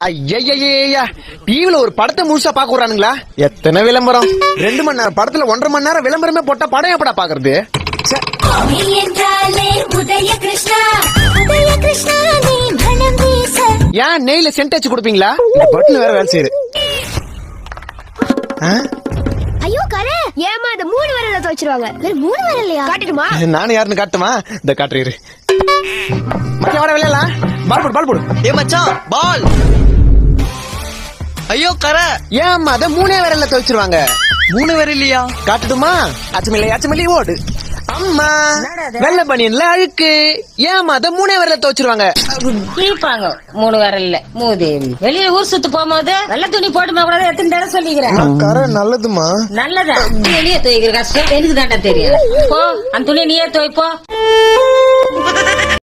ஐயா டிவில ஒரு படத்தை முழுசா பாக்க விடுறானுங்களா எத்தனை விளம்பரம் ரெண்டு மணி நேரம் படத்துல ஒன்றரை மணி நேரம் விளம்பரமே போட்டா படம் எப்படா பாக்குறது ச்சே. நீ என்றாலே உதய கிருஷ்ணா உதய கிருஷ்ணா நீ மனம் வீச ஏன் நெய்ல சென்ட் வச்சு கொடுப்பீங்களா இந்த பட்டன் வேற வேலை செய்யுது ஆ? ஐயோ கரை ஏமா இந்த மூணு வரல துவச்சிருவாங்க வேற மூணு வரலையா காட்டிடுமா நானும் யாருன்னு காட்டுமா இந்த காட்டுறீரு மச்சான் வர விளையாடலாம் பால் போடு பால் போடு ஏ மச்சான் பால் ஐயோ கரை ஏன் அத மூணே விரல்ல துவைச்சிருவாங்க மூணு பேர் இல்லையா காட்டுட்டுமா அச்சமில்லை அச்சமில்லை ஓடு அம்மா வெள்ள பனியன்ல அழுக்கு ஏன் அத மூணே விரல்ல துவைச்சிருவாங்க கிழிப்பாங்க மூணு வரல மூதேவி வெளியில ஊர் சுத்து போகும்போது வெள்ள துணி போட்டுமா கூட எத்தனை தடவை சொல்லிக்கிறேன் கரை நல்லதுமா நல்லதா வெளியே துவைக்கிற கஷ்டம் எனக்கு தாண்டா தெரியும் போ அந்த துணியை நீயே துவைப்போ